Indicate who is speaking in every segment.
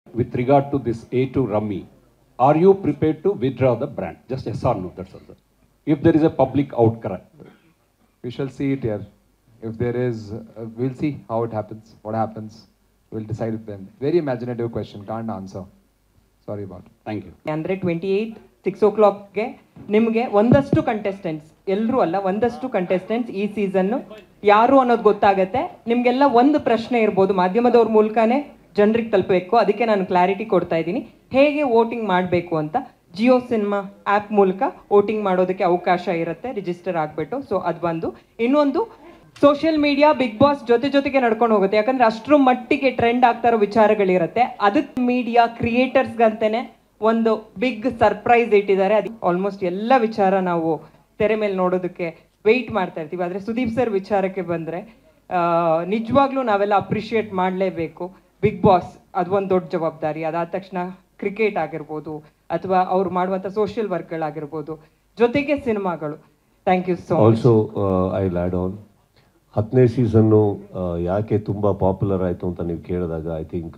Speaker 1: with regard to this A2 Rummy, are you prepared to withdraw the brand? Just yes or no, that's all, sir. If there is a public outcry.
Speaker 2: We shall see it here. If there is, uh, we'll see how it happens, what happens. We'll decide it then. Very imaginative question, can't answer. Sorry about it.
Speaker 1: Thank you.
Speaker 3: ಅಂದರೆ twenty eight six ಓ ಕ್ಲಾಕ್ಗೆ ನಿಮಗೆ ಒಂದಷ್ಟು contestants ಎಲ್ಲರೂ ಅಲ್ಲ ಒಂದಷ್ಟು contestants ಈ season ಯಾರು ಅನ್ನೋದು ಗೊತ್ತಾಗತ್ತೆ ನಿಮಗೆಲ್ಲ ಒಂದು ಪ್ರಶ್ನೆ ಇರ್ಬೋದು ಮಾಧ್ಯಮದವ್ರ ಮೂಲಕನೇ ಜನರಿಗೆ ತಲುಪಬೇಕು ಅದಕ್ಕೆ ನಾನು ಕ್ಲಾರಿಟಿ ಕೊಡ್ತಾ ಇದ್ದೀನಿ ಹೇಗೆ ವೋಟಿಂಗ್ ಮಾಡಬೇಕು ಅಂತ ಜಿಯೋ ಸಿನಿಮಾ ಆ್ಯಪ್ ಮೂಲಕ ವೋಟಿಂಗ್ ಮಾಡೋದಕ್ಕೆ ಅವಕಾಶ ಇರುತ್ತೆ ರಿಜಿಸ್ಟರ್ ಆಗಿಬಿಟ್ಟು ಸೊ ಅದು ಒಂದು ಇನ್ನೊಂದು ಸೋಷಿಯಲ್ ಮೀಡಿಯಾ ಬಿಗ್ ಬಾಸ್ ಜೊತೆ ಜೊತೆಗೆ ನಡ್ಕೊಂಡು ಹೋಗುತ್ತೆ ಯಾಕಂದ್ರೆ ಅಷ್ಟರ ಮಟ್ಟಿಗೆ ಟ್ರೆಂಡ್ ಆಗ್ತಾ ಇರೋ ವಿಚಾರಗಳಿರುತ್ತೆ ಅದಕ್ಕೆ ಮೀಡಿಯಾ ಕ್ರಿಯೇಟರ್ಸ್ಗಂತಾನೆ ಒಂದು ಬಿಗ್ ಸರ್ಪ್ರೈಸ್ ಇಟ್ಟಿದ್ದಾರೆ ಅದು ಆಲ್ಮೋಸ್ಟ್ ಎಲ್ಲ ವಿಚಾರ ನಾವು ತೆರೆ ಮೇಲೆ ನೋಡೋದಕ್ಕೆ ವೆಯ್ಟ್ ಮಾಡ್ತಾ ಇರ್ತೀವಿ ಆದರೆ ಸುದೀಪ್ ಸರ್ ವಿಚಾರಕ್ಕೆ ಬಂದರೆ ನಿಜವಾಗ್ಲೂ ನಾವೆಲ್ಲ ಅಪ್ರಿಷಿಯೇಟ್ ಮಾಡಲೇಬೇಕು ಬಿಗ್ ಬಾಸ್ ಅದು ಒಂದು ದೊಡ್ಡ ಜವಾಬ್ದಾರಿ ಅದಾದ ತಕ್ಷಣ ಕ್ರಿಕೆಟ್ ಆಗಿರ್ಬೋದು ಅಥವಾ ಅವ್ರು ಮಾಡುವಂಥ ಸೋಷಿಯಲ್ ವರ್ಕ್ಗಳಾಗಿರ್ಬೋದು ಜೊತೆಗೆ ಸಿನಿಮಾಗಳು thank you so much
Speaker 4: also I glad on ಹತ್ತನೇ ಸೀಸನ್ನು ಯಾಕೆ ತುಂಬ ಪಾಪ್ಯುಲರ್ ಆಯಿತು ಅಂತ ನೀವು ಕೇಳಿದಾಗ ಐ ಥಿಂಕ್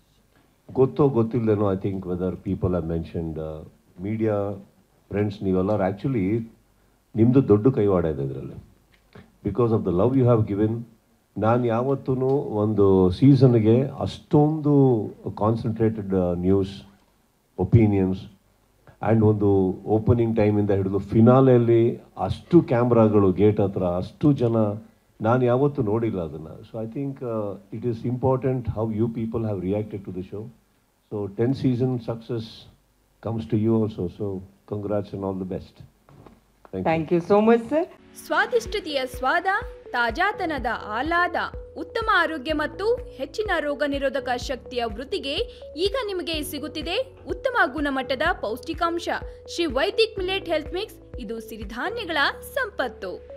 Speaker 4: ಗೊತ್ತೋ ಗೊತ್ತಿಲ್ಲದೇನೋ I think whether people are mentioned media friends ನೀವೆಲ್ಲರೂ ಆ್ಯಕ್ಚುಲಿ ನಿಮ್ಮದು ದೊಡ್ಡ ಕೈವಾಡ ಇದೆ ಇದರಲ್ಲಿ because of the love you have given ನಾನು ಯಾವತ್ತೂ ಒಂದು ಸೀಸನ್ಗೆ ಅಷ್ಟೊಂದು ಕಾನ್ಸಂಟ್ರೇಟೆಡ್ ನ್ಯೂಸ್ ಒಪಿನಿಯನ್ಸ್ ಆ್ಯಂಡ್ ಒಂದು ಓಪನಿಂಗ್ ಟೈಮಿಂದ ಹಿಡಿದು ಫಿನಾಲೆಯಲ್ಲಿ ಅಷ್ಟು ಕ್ಯಾಮ್ರಾಗಳು ಗೇಟ್ ಹತ್ರ ಅಷ್ಟು ಜನ ನಾನು ಯಾವತ್ತೂ ನೋಡಿಲ್ಲ ಅದನ್ನು so I think it is important how you people have reacted to the show so ten season success comes to you also so congrats and all the best thank you
Speaker 3: thank you so much sir
Speaker 5: ಸ್ವಾದಿಷ್ಟತೆಯ ಸ್ವಾದ ತಾಜಾತನದ ಆಹ್ಲಾದ ಉತ್ತಮ ಆರೋಗ್ಯ ಮತ್ತು ಹೆಚ್ಚಿನ ರೋಗ ನಿರೋಧಕ ಶಕ್ತಿಯ ವೃದ್ಧಿಗೆ ಈಗ ನಿಮಗೆ ಸಿಗುತ್ತಿದೆ ಉತ್ತಮ ಗುಣಮಟ್ಟದ ಪೌಷ್ಟಿಕಾಂಶ Shri Vaidik millet health mix ಇದು ಸಿರಿಧಾನ್ಯಗಳ ಸಂಪತ್ತು